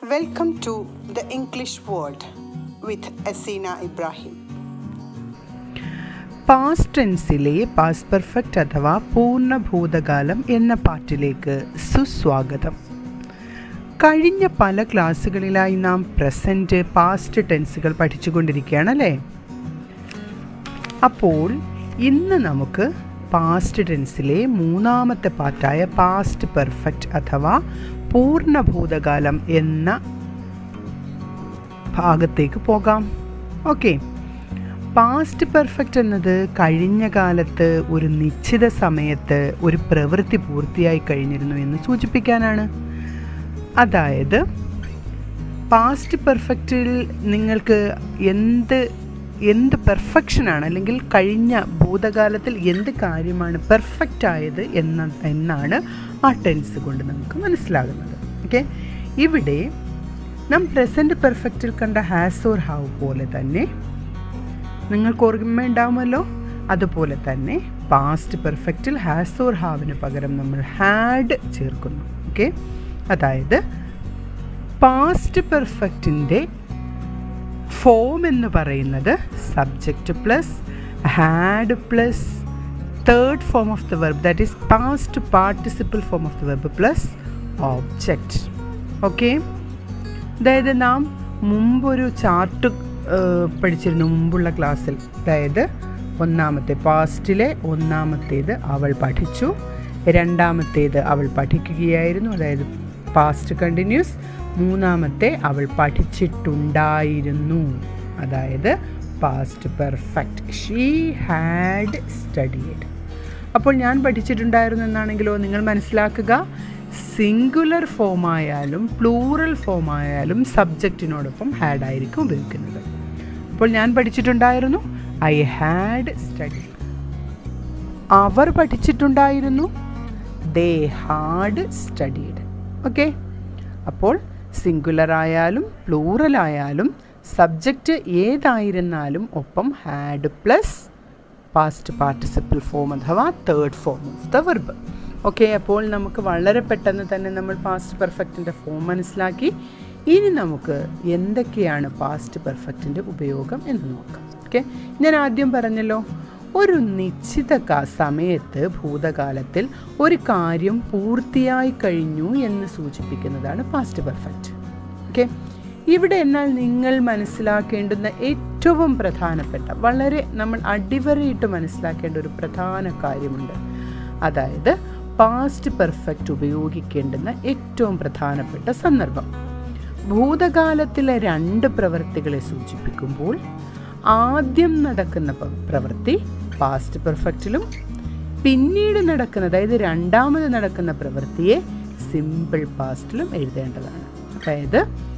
Welcome to the English World with Asina Ibrahim. Past ടെൻസിലെ past perfect അഥവാ പൂർണ്ണ ഭൂതകാലം എന്ന പാട്ടിലേക്ക് സുസ്വാഗതം കഴിഞ്ഞ പല ക്ലാസ്സുകളിലായി നാം പ്രസൻറ്റ് പാസ്റ്റ് ടെൻസുകൾ പഠിച്ചുകൊണ്ടിരിക്കുകയാണ് അല്ലേ അപ്പോൾ ഇന്ന് നമുക്ക് പാസ്റ്റ് ടെൻസിലെ മൂന്നാമത്തെ പാർട്ടായ പാസ്റ്റ് പെർഫെക്റ്റ് അഥവാ പൂർണ്ണ ഭൂതകാലം എന്ന ഭാഗത്തേക്ക് പോകാം ഓക്കെ പാസ്റ്റ് പെർഫെക്റ്റ് എന്നത് കഴിഞ്ഞ കാലത്ത് ഒരു നിശ്ചിത സമയത്ത് ഒരു പ്രവൃത്തി പൂർത്തിയായി കഴിഞ്ഞിരുന്നു എന്ന് സൂചിപ്പിക്കാനാണ് അതായത് പാസ്റ്റ് പെർഫെക്റ്റിൽ നിങ്ങൾക്ക് എന്ത് എന്ത് പെർഫെക്ഷനാണ് അല്ലെങ്കിൽ കഴിഞ്ഞ ഭൂതകാലത്തിൽ എന്ത് കാര്യമാണ് പെർഫെക്റ്റ് ആയത് എന്ന എന്നാണ് ആ ടെൻസ് കൊണ്ട് നമുക്ക് മനസ്സിലാകുന്നത് ഓക്കെ ഇവിടെ നാം പ്രസൻറ്റ് പെർഫെക്റ്റിൽ കണ്ട ഹാസ് ഓർ ഹാവ് പോലെ തന്നെ നിങ്ങൾക്ക് ഓർമ്മയുണ്ടാവുമല്ലോ അതുപോലെ തന്നെ പാസ്റ്റ് പെർഫെക്റ്റിൽ ഹാസ് ഓർ ഹാവിന് പകരം നമ്മൾ ഹാഡ് ചേർക്കുന്നു ഓക്കെ അതായത് പാസ്റ്റ് പെർഫെക്റ്റിൻ്റെ ഫോം എന്ന് പറയുന്നത് subject plus had plus third form of the verb that is past participle form of the verb plus object okay അതായത് നാം മുമ്പൊരു ചാർട്ട് പഠിച്ചിരുന്നു മുമ്പുള്ള ക്ലാസ്സിൽ അതായത് ഒന്നാമത്തെ പാസ്റ്റിലെ ഒന്നാമത്തേത് അവൾ പഠിച്ചു രണ്ടാമത്തേത് അവൾ പഠിക്കുകയായിരുന്നു അതായത് പാസ്റ്റ് കണ്ടിന്യൂസ് മൂന്നാമത്തെ അവൾ പഠിച്ചിട്ടുണ്ടായിരുന്നു അതായത് past perfect she had studied അപ്പോൾ ഞാൻ പഠിച്ചിട്ടുണ്ടായിരുന്നു എന്നാണെങ്കിലോ നിങ്ങൾ മനസ്സിലാക്കുക സിംഗുലർ ഫോമായാലും പ്ലൂറൽ ഫോമായാലും സബ്ജക്റ്റിനോടൊപ്പം ഹാഡ് ആയിരിക്കും ഉപയോഗിക്കുന്നത് അപ്പോൾ ഞാൻ പഠിച്ചിട്ടുണ്ടായിരുന്നു ഐ ഹാഡ് സ്റ്റഡി അവർ പഠിച്ചിട്ടുണ്ടായിരുന്നു ദേ ഹാഡ് സ്റ്റഡീഡ് ഓക്കെ അപ്പോൾ സിംഗുലർ ആയാലും പ്ലൂറൽ ആയാലും സബ്ജക്റ്റ് ഏതായിരുന്നാലും ഒപ്പം had plus past participle form അഥവാ third form of the verb okay അപ്പോൾ നമുക്ക് വളരെ പെട്ടെന്ന് തന്നെ നമ്മൾ പാസ്റ്റ് പെർഫെക്റ്റിൻ്റെ ഫോം മനസ്സിലാക്കി ഇനി നമുക്ക് എന്തൊക്കെയാണ് പാസ്റ്റ് പെർഫെക്റ്റിൻ്റെ ഉപയോഗം എന്ന് നോക്കാം ഓക്കെ ഞാൻ ആദ്യം പറഞ്ഞല്ലോ ഒരു നിശ്ചിത സമയത്ത് ഭൂതകാലത്തിൽ ഒരു കാര്യം പൂർത്തിയായി കഴിഞ്ഞു എന്ന് സൂചിപ്പിക്കുന്നതാണ് പാസ്റ്റ് പെർഫെക്റ്റ് ഓക്കെ ഇവിടെ എന്നാൽ നിങ്ങൾ മനസ്സിലാക്കേണ്ടുന്ന ഏറ്റവും പ്രധാനപ്പെട്ട വളരെ നമ്മൾ അടിവരയിട്ട് മനസ്സിലാക്കേണ്ട ഒരു പ്രധാന കാര്യമുണ്ട് അതായത് പാസ്റ്റ് പെർഫെക്റ്റ് ഉപയോഗിക്കേണ്ടുന്ന ഏറ്റവും പ്രധാനപ്പെട്ട സന്ദർഭം ഭൂതകാലത്തിലെ രണ്ട് പ്രവൃത്തികളെ സൂചിപ്പിക്കുമ്പോൾ ആദ്യം നടക്കുന്ന പ്രവൃത്തി പാസ്റ്റ് പെർഫെക്റ്റിലും പിന്നീട് നടക്കുന്ന അതായത് രണ്ടാമത് നടക്കുന്ന പ്രവൃത്തിയെ സിമ്പിൾ പാസ്റ്റിലും എഴുതേണ്ടതാണ് അതായത്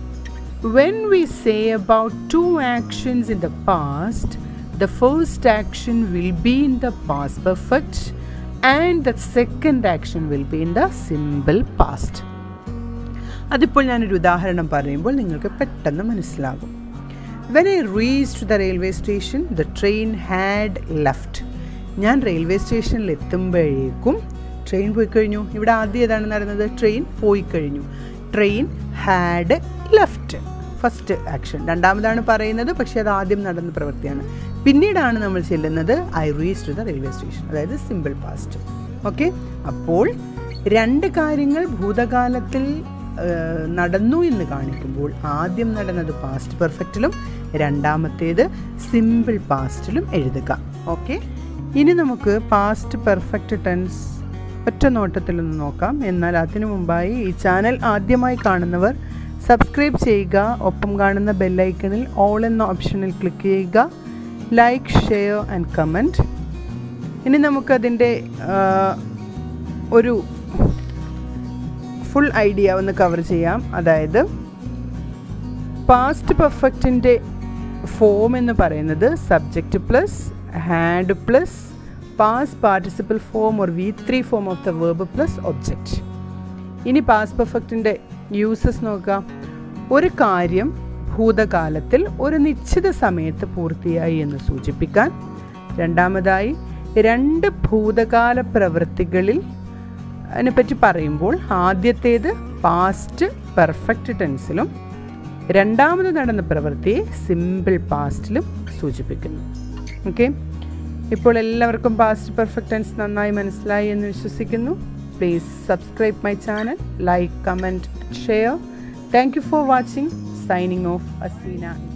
when we say about two actions in the past the first action will be in the past perfect and the second action will be in the simple past അതിപ്പോൾ ഞാനൊരു ഉദാഹരണം പറയുമ്പോൾ നിങ്ങൾക്ക് പെട്ടെന്ന് മനസ്സിലാകും when I reach to the railway station the train had left ഞാൻ railway സ്റ്റേഷനിൽ എത്തുമ്പോഴേക്കും ട്രെയിൻ പോയി കഴിഞ്ഞു ഇവിടെ ആദ്യം ഏതാണ് നടന്നത് ട്രെയിൻ പോയി കഴിഞ്ഞു train had left first action രണ്ടാമതാണ് പറയുന്നത് പക്ഷേ അത് ആദ്യം നടന്ന പ്രവൃത്തിയാണ് പിന്നീടാണ് നമ്മൾ ചെല്ലുന്നത് I reach to the railway station അതായത് സിമ്പിൾ പാസ്റ്റ് ഓക്കെ അപ്പോൾ രണ്ട് കാര്യങ്ങൾ ഭൂതകാലത്തിൽ നടന്നു എന്ന് കാണിക്കുമ്പോൾ ആദ്യം നടന്നത് പാസ്റ്റ് പെർഫെക്റ്റിലും രണ്ടാമത്തേത് സിമ്പിൾ പാസ്റ്റിലും എഴുതുക ഓക്കെ ഇനി നമുക്ക് പാസ്റ്റ് പെർഫെക്റ്റ് ടെൻസ് ഒറ്റ നോട്ടത്തിൽ ഒന്ന് നോക്കാം എന്നാൽ അതിനു മുമ്പായി ഈ ചാനൽ ആദ്യമായി കാണുന്നവർ സബ്സ്ക്രൈബ് ചെയ്യുക ഒപ്പം കാണുന്ന ബെല്ലൈക്കണിൽ ഓൾ എന്ന ഓപ്ഷനിൽ ക്ലിക്ക് ചെയ്യുക ലൈക്ക് ഷെയർ ആൻഡ് കമൻറ്റ് ഇനി നമുക്കതിൻ്റെ ഒരു ഫുൾ ഐഡിയ ഒന്ന് കവർ ചെയ്യാം അതായത് പാസ്റ്റ് പെർഫെക്റ്റിൻ്റെ ഫോം എന്ന് പറയുന്നത് subject plus had plus past participle form or V three form of the verb plus object ഇനി പാസ്റ്റ് പെർഫെക്റ്റിൻ്റെ യൂസസ് നോക്കാം ഒരു കാര്യം ഭൂതകാലത്തിൽ ഒരു നിശ്ചിത സമയത്ത് പൂർത്തിയായി എന്ന് സൂചിപ്പിക്കാൻ രണ്ടാമതായി രണ്ട് ഭൂതകാല പ്രവൃത്തികളിൽ അതിനെപ്പറ്റി പറയുമ്പോൾ ആദ്യത്തേത് പാസ്റ്റ് പെർഫെക്റ്റ് ടെൻസിലും രണ്ടാമത് നടന്ന പ്രവൃത്തിയെ സിമ്പിൾ പാസ്റ്റിലും സൂചിപ്പിക്കുന്നു ഓക്കെ ഇപ്പോൾ എല്ലാവർക്കും പാസ്റ്റ് പെർഫെക്റ്റ് ടെൻസ് നന്നായി മനസ്സിലായി എന്ന് വിശ്വസിക്കുന്നു please subscribe my channel like comment share thank you for watching signing off Aseena